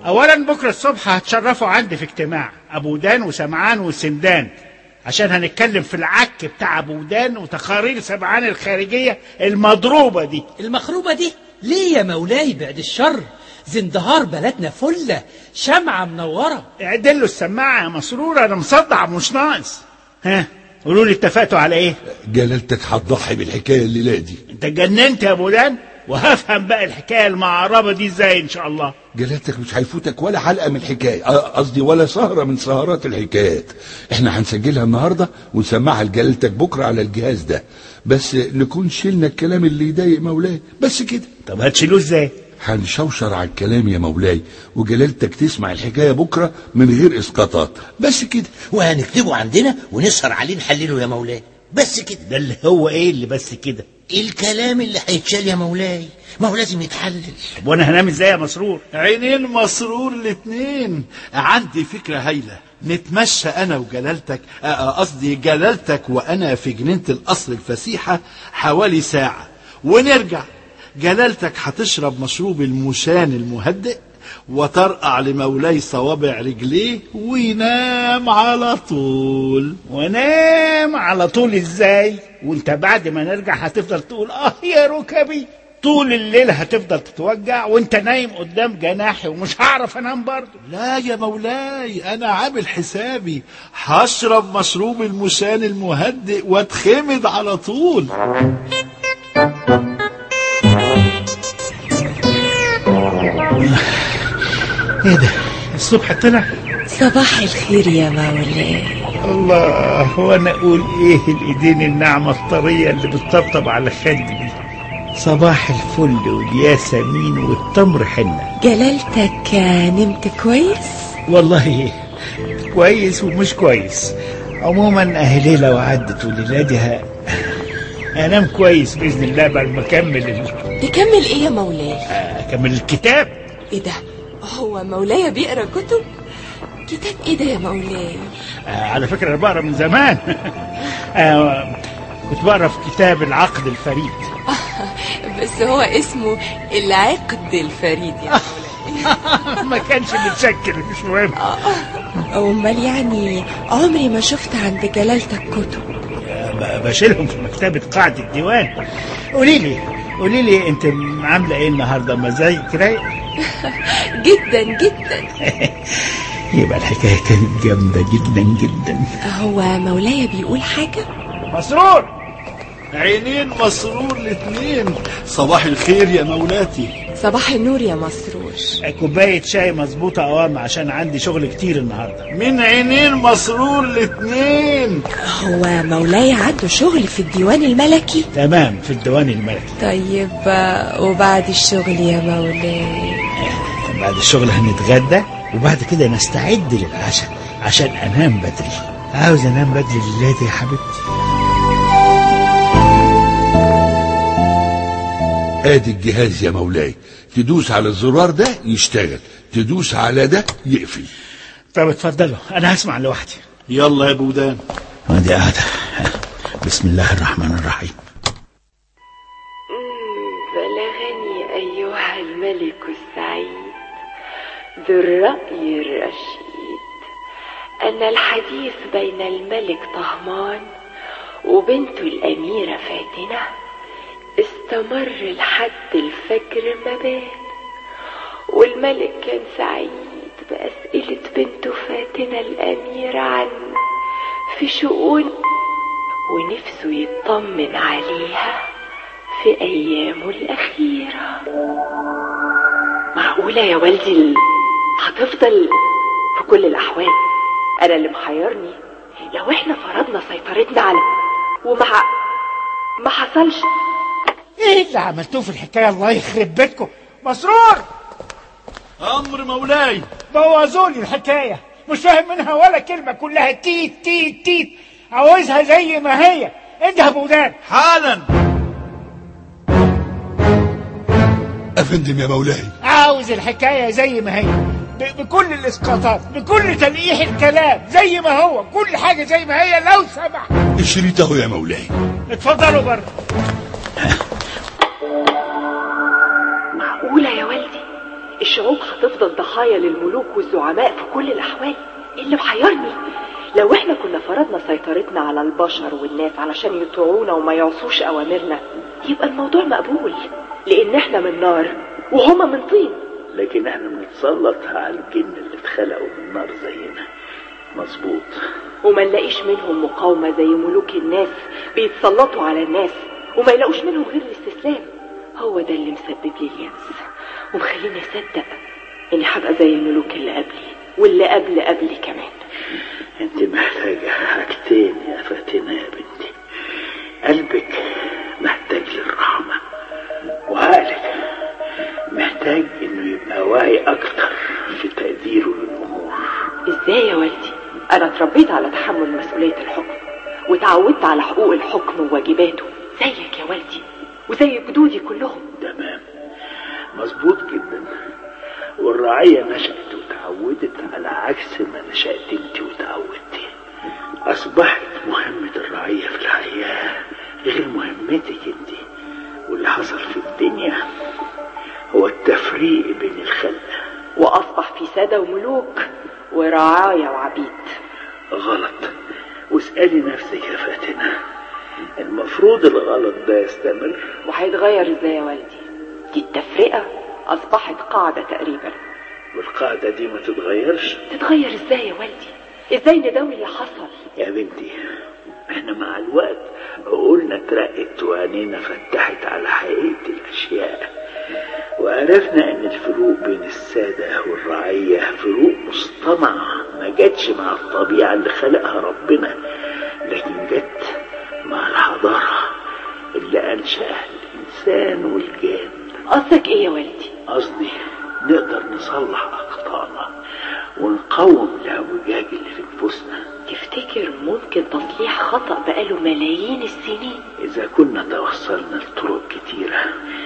اولا بكره الصبح هتشرفوا عندي في اجتماع ابو دان وسمعان وسمدان عشان هنتكلم في العك بتاع ابو دان وتقارير سمعان الخارجيه المضروبه دي المخروبة دي ليه يا مولاي بعد الشر زندهار بلدنا فلة شمعة منورة اعدلوا السماعه يا مسرور انا مصدع مش ناقص ها قولوا لي اتفقتوا على ايه جلالتك هتضحي بالحكايه الليله دي انت اتجننت يا ابو دان وهفهم بقى الحكايه المعربه دي ازاي ان شاء الله جلالتك مش هيفوتك ولا حلقه من الحكايه آه، قصدي ولا سهره من سهرات الحكايات احنا هنسجلها النهارده ونسمعها لجلالتك بكره على الجهاز ده بس نكون شلنا الكلام اللي يضايق مولاي بس كده طب هتشيلوه ازاي هنشوشر على الكلام يا مولاي وجلالتك تسمع الحكايه بكره من غير اسقاطات بس كده وهنكتبه عندنا ونسهر عليه نحلله يا مولاي بس كده ده اللي هو ايه اللي بس كده الكلام اللي هيتشال يا مولاي ما هو لازم يتحلل طب وانا هنام ازاي يا مسرور عينين مسرور الاتنين عندي فكرة هايلة نتمشى أنا وجلالتك آه، آه، قصدي جلالتك وأنا في جنينة القصر الفسيحة حوالي ساعة ونرجع جلالتك هتشرب مشروب المشان المهدئ وترقع لمولاي صوابع رجليه وينام على طول وانام على طول ازاي وانت بعد ما نرجع هتفضل تقول اه يا ركبي طول الليل هتفضل تتوجع وانت نايم قدام جناحي ومش هعرف انام برضه لا يا مولاي أنا عامل حسابي هشرب مشروب المشان المهدئ واتخمد على طول ايه ده الصبح طلع صباح الخير يا مولاي الله هو انا اقول ايه الايدين الناعمه الطريه اللي بتطبطب على خدي دي صباح الفل والياسمين والتمر حنه جلالتك نمت كويس والله كويس ومش كويس عموما اهي ليله وعدت والليله دي ه- هنام كويس باذن الله بعد ما اكمل ال- تكمل ايه يا مولاي اكمل الكتاب ايه ده هو مولاي بيقرا كتب كتاب ايه ده يا مولاي آه، على فكره انا بقرا من زمان آه، كنت بقرا في كتاب العقد الفريد بس هو اسمه العقد الفريد يا ما كانش متشكل مش مهم مولاي امال يعني عمري ما شفت عند جلالتك كتب ب- بشيلهم في مكتبة قاعدة الديوان قولي لي قولي لي انت عاملة ايه النهاردة مزاجك رايق جدا جدا يبقى الحكاية كانت جامدة جدا جدا هو مولاي بيقول حاجة مسرور عينين مسرور الاتنين صباح الخير يا مولاتي صباح النور يا مسرور كوباية شاي مظبوطة اوام عشان عندي شغل كتير النهاردة من عينين مسرور الاتنين هو مولاي عنده شغل في الديوان الملكي تمام في الديوان الملكي طيب آه، وبعد الشغل يا مولاي بعد الشغل هنتغدى وبعد كده نستعد للعشاء عشان انام بدري عاوز انام بدري الليلة دي يا حبيبتي ادي الجهاز يا مولاي تدوس على الزرار ده يشتغل تدوس على ده يقفل طب اتفضلوا انا هسمع لوحدي يلا يا بودان ودي قاعدة بسم الله الرحمن الرحيم بلغني أيها الملك السعيد ذو الرأي الرشيد أن الحديث بين الملك طهمان وبنته الأميرة فاتنة استمر لحد الفجر ما بان والملك كان سعيد بأسئلة بنته فاتنة الأميرة عنه في شؤون ونفسه يطمن عليها في أيامه الأخيرة معقولة يا والدي ال- هتفضل في كل الأحوال أنا اللي محيرني لو إحنا فرضنا سيطرتنا على ومع ما حصلش ايه اللي عملتوه في الحكايه الله يخرب بيتكم مسرور أمر مولاي بوظوا لي الحكايه مش فاهم منها ولا كلمه كلها تيت تيت تيت عاوزها زي ما هي انت يا بودان حالا افندم يا مولاي عاوز الحكايه زي ما هي ب- بكل الاسقاطات بكل تلقيح الكلام زي ما هو كل حاجه زي ما هي لو سمحت الشريط اهو يا مولاي اتفضلوا بره معقولة يا والدي الشعوب هتفضل ضحايا للملوك والزعماء في كل الأحوال اللي محيرني لو احنا كنا فرضنا سيطرتنا على البشر والناس علشان يطيعونا وما يعصوش أوامرنا يبقى الموضوع مقبول لأن احنا من نار وهما من طين لكن احنا بنتسلط على الجن اللي اتخلقوا من نار زينا مظبوط وما نلاقيش منهم مقاومة زي ملوك الناس بيتسلطوا على الناس وما يلاقوش منهم غير الاستسلام هو ده اللي مسبب لي اليأس ومخليني أصدق إني هبقى زي الملوك اللي قبلي واللي قبل قبلي كمان انت محتاجة حاجتين يا فاتنة يا بنتي قلبك محتاج للرحمة وعقلك محتاج انه يبقى واعي اكتر في تقديره للامور إزاي يا والدي أنا اتربيت على تحمل مسؤولية الحكم وتعودت على حقوق الحكم وواجباته زيك يا والدي وزي جدودي كلهم تمام مظبوط جدا والرعية نشأت وتعودت على عكس ما نشأت انت وتعودتي أصبحت مهمة الرعية في الحياة غير مهمتك انت واللي حصل في الدنيا هو التفريق بين الخلق وأصبح في سادة وملوك ورعاية وعبيد غلط واسألي نفسك يا فاتنة المفروض الغلط ده يستمر وهيتغير ازاي يا والدي دي التفرقة أصبحت قاعدة تقريبا والقاعدة دي ما تتغيرش تتغير ازاي يا والدي ازاي نداوي اللي حصل يا بنتي احنا مع الوقت عقولنا اترقت وعينينا فتحت على حقيقة الأشياء وعرفنا ان الفروق بين السادة والرعية فروق مصطنعة ما جاتش مع الطبيعة اللي خلقها ربنا لكن جت مع الحضارة اللي أنشأها الإنسان والجان قصدك ايه يا والدي قصدي نقدر نصلح أخطائنا ونقاوم الاعوجاج اللي في نفوسنا تفتكر ممكن تصليح خطأ بقاله ملايين السنين إذا كنا توصلنا لطرق كتيرة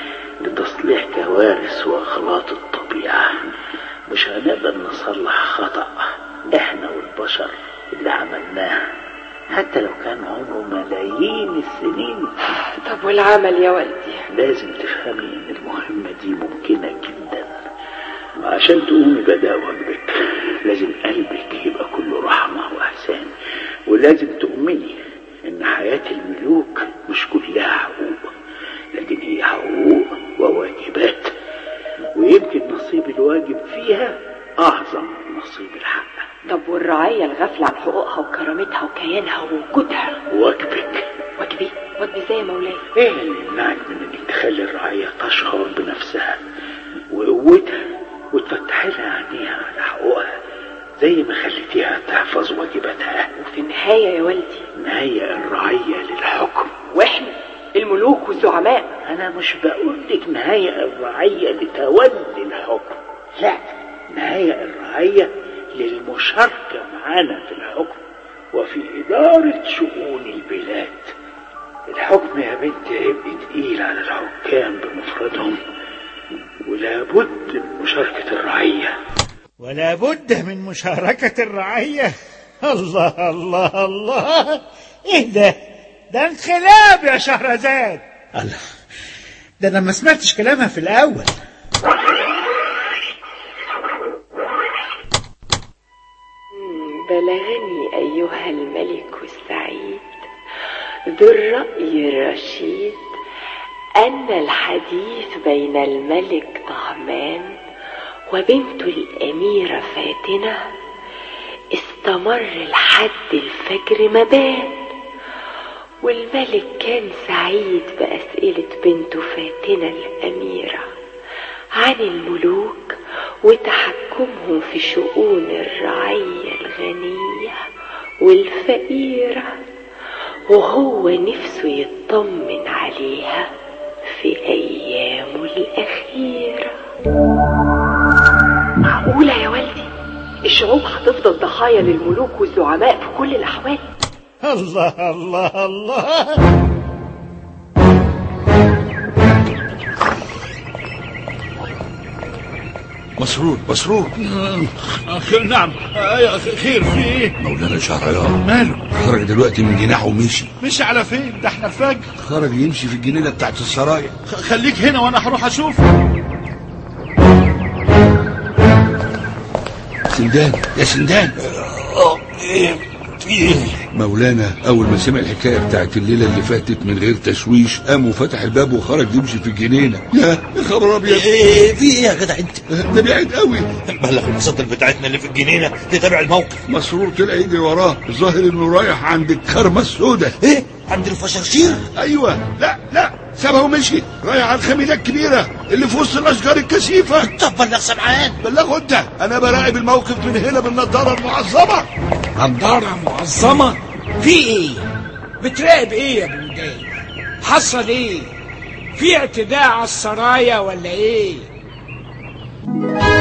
لتصليح كوارث وأغلاط الطبيعة مش هنقدر نصلح خطأ إحنا والبشر اللي عملناه حتى لو كان عمره ملايين السنين طب والعمل يا والدي لازم تفهمي إن المهمة دي ممكنة جدا وعشان تقومي بدا واجبك لازم قلبك يبقى كله رحمة وإحسان ولازم تؤمني إن حياة الملوك مش كلها حقوق لكن هي حقوق وواجبات ويمكن نصيب الواجب فيها أعظم من نصيب الحق طب والرعاية الغافلة عن حقوقها وكرامتها وكيانها ووجودها واجبك واجبي واجبي ازاي يا مولاي ايه اللي يمنعك من انك تخلي الرعية تشعر بنفسها وقوتها وتفتح لها عينيها على حقوقها زي ما خليتيها تحفظ واجباتها وفي النهاية يا والدي نهاية الرعية للحكم واحنا الملوك والزعماء انا مش بقول لك نهاية الرعية لتولي الحكم لا نهاية الرعية للمشاركة معانا في الحكم وفي إدارة شؤون البلاد الحكم يا بنتي هيبقى تقيل على الحكام بمفردهم ولا بد من مشاركة الرعية ولا بد من مشاركة الرعية الله الله الله ايه ده ده انقلاب يا شهرزاد الله ده انا ما سمعتش كلامها في الاول بلغني أيها الملك السعيد ذو الرأي الرشيد أن الحديث بين الملك طهمان وبنت الأميرة فاتنة استمر لحد الفجر ما بان والملك كان سعيد بأسئلة بنته فاتنة الأميرة عن الملوك وتحكمهم في شؤون الرعية الغنية والفقيرة وهو نفسه يطمن عليها في أيامه الأخيرة معقولة يا والدي الشعوب هتفضل ضحايا للملوك والزعماء في كل الأحوال الله الله الله مسرور مسرور نعم آه، خير في ايه مولانا شهريار ماله خرج دلوقتي من جناحه ومشي مش على فين ده احنا الفجر خرج يمشي في الجنينة بتاعت السرايا خ- خليك هنا وانا هروح اشوف سندان يا سندان ايه في ايه مولانا اول ما سمع الحكايه بتاعت الليله اللي فاتت من غير تشويش قام وفتح الباب وخرج يمشي في الجنينه يا يا خبر ابيض ايه في ايه يا جدع انت ده بعيد قوي بلغ المصادر بتاعتنا اللي في الجنينه تتابع الموقف مسرور طلع يجري وراه الظاهر انه رايح عند الكرمه السوداء ايه عند الفشاشير ايوه لا لا سابها ومشي رايح على الخميده الكبيره اللي في وسط الاشجار الكثيفه طب بلغ سمعان بلغه انت انا براقب الموقف من هنا بالنضاره المعظمه نضارة معظمة في ايه بتراقب ايه يا ابو وداد حصل ايه في اعتداء على السرايا ولا ايه